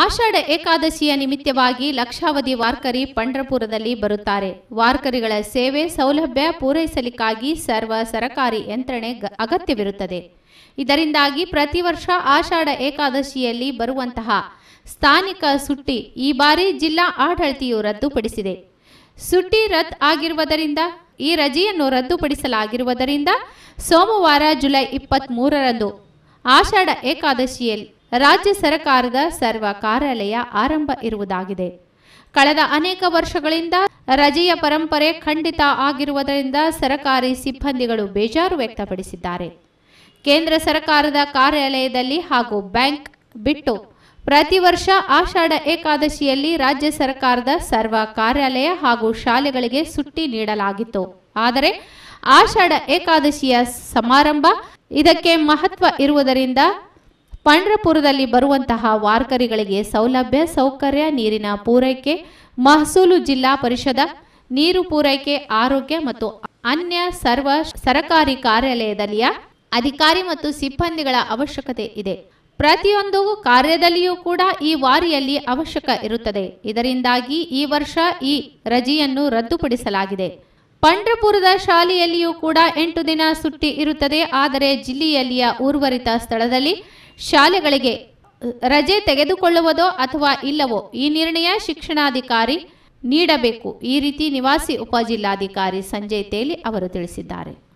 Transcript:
ಆಷಾಢ ಏಕಾದಶಿಯ ನಿಮಿತ್ತವಾಗಿ ಲಕ್ಷಾವಧಿ ವಾರ್ಕರಿ ಪಂಡ್ರಪುರದಲ್ಲಿ ಬರುತ್ತಾರೆ ವಾರ್ಕರಿಗಳ ಸೇವೆ ಸೌಲಭ್ಯ ಪೂರೈಸಲಿಕ್ಕಾಗಿ ಸರ್ವ ಸರಕಾರಿ ಯಂತ್ರಣೆ ಗ- ಅಗತ್ಯವಿರುತ್ತದೆ ಇದರಿಂದಾಗಿ ಪ್ರತಿ ವರ್ಷ ಆಷಾಢ ಏಕಾದಶಿಯಲ್ಲಿ ಬರುವಂತಹ ಸ್ಥಾನಿಕ ಸುಟ್ಟಿ ಈ ಬಾರಿ ಜಿಲ್ಲಾ ಆಡಳಿತೆಯು ರದ್ದುಪಡಿಸಿದೆ ಸುಟ್ಟಿ ರದ್ದು ಆಗಿರುವುದರಿಂದ ಈ ರಜೆಯನ್ನು ರದ್ದುಪಡಿಸಲಾಗಿರುವುದರಿಂದ ಸೋಮವಾರ ಜುಲೈ ಇಪ್ಪತ್ತ್ ಮೂರರಂದು ಆಷಾಢ ಏಕಾದಶಿಯಲ್ಲಿ ರಾಜ್ಯ ಸರ್ಕಾರದ ಸರ್ವ ಕಾರ್ಯಾಲಯ ಆರಂಭ ಇರುವುದಾಗಿದೆ ಕಳೆದ ಅನೇಕ ವರ್ಷಗಳಿಂದ ರಜೆಯ ಪರಂಪರೆ ಖಂಡಿತ ಆಗಿರುವುದರಿಂದ ಸರ್ಕಾರಿ ಸಿಬ್ಬಂದಿಗಳು ಬೇಜಾರು ವ್ಯಕ್ತಪಡಿಸಿದ್ದಾರೆ ಕೇಂದ್ರ ಸರ್ಕಾರದ ಕಾರ್ಯಾಲಯದಲ್ಲಿ ಹಾಗೂ ಬ್ಯಾಂಕ್ ಬಿಟ್ಟು ಪ್ರತಿ ವರ್ಷ ಆಷಾಢ ಏಕಾದಶಿಯಲ್ಲಿ ರಾಜ್ಯ ಸರ್ಕಾರದ ಸರ್ವ ಕಾರ್ಯಾಲಯ ಹಾಗೂ ಶಾಲೆಗಳಿಗೆ ಸುಟ್ಟಿ ನೀಡಲಾಗಿತ್ತು ಆದರೆ ಆಷಾಢ ಏಕಾದಶಿಯ ಸಮಾರಂಭ ಇದಕ್ಕೆ ಮಹತ್ವ ಇರುವುದರಿಂದ ಪಂಡ್ರಪುರದಲ್ಲಿ ಬರುವಂತಹ ವಾರ್ಕರಿಗಳಿಗೆ ಸೌಲಭ್ಯ ಸೌಕರ್ಯ ನೀರಿನ ಪೂರೈಕೆ ಮಹಸೂಲು ಜಿಲ್ಲಾ ಪರಿಷದ ನೀರು ಪೂರೈಕೆ ಆರೋಗ್ಯ ಮತ್ತು ಅನ್ಯ ಸರ್ವ ಸರಕಾರಿ ಕಾರ್ಯಾಲಯದಲ್ಲಿಯ ಅಧಿಕಾರಿ ಮತ್ತು ಸಿಬ್ಬಂದಿಗಳ ಅವಶ್ಯಕತೆ ಇದೆ ಪ್ರತಿಯೊಂದು ಕಾರ್ಯದಲ್ಲಿಯೂ ಕೂಡ ಈ ವಾರಿಯಲ್ಲಿ ಅವಶ್ಯಕ ಇರುತ್ತದೆ ಇದರಿಂದಾಗಿ ಈ ವರ್ಷ ಈ ರಜೆಯನ್ನು ರದ್ದುಪಡಿಸಲಾಗಿದೆ ಪಂಡ್ರಪುರದ ಶಾಲೆಯಲ್ಲಿಯೂ ಕೂಡ ಎಂಟು ದಿನ ಸುಟ್ಟಿ ಇರುತ್ತದೆ ಆದರೆ ಜಿಲ್ಲೆಯಲ್ಲಿಯ ಉರ್ವರಿತ ಸ್ಥಳದಲ್ಲಿ ಶಾಲೆಗಳಿಗೆ ರಜೆ ತೆಗೆದುಕೊಳ್ಳುವುದೋ ಅಥವಾ ಇಲ್ಲವೋ ಈ ನಿರ್ಣಯ ಶಿಕ್ಷಣಾಧಿಕಾರಿ ನೀಡಬೇಕು ಈ ರೀತಿ ನಿವಾಸಿ ಉಪಜಿಲ್ಲಾಧಿಕಾರಿ ಸಂಜಯ್ ತೇಲಿ ಅವರು ತಿಳಿಸಿದ್ದಾರೆ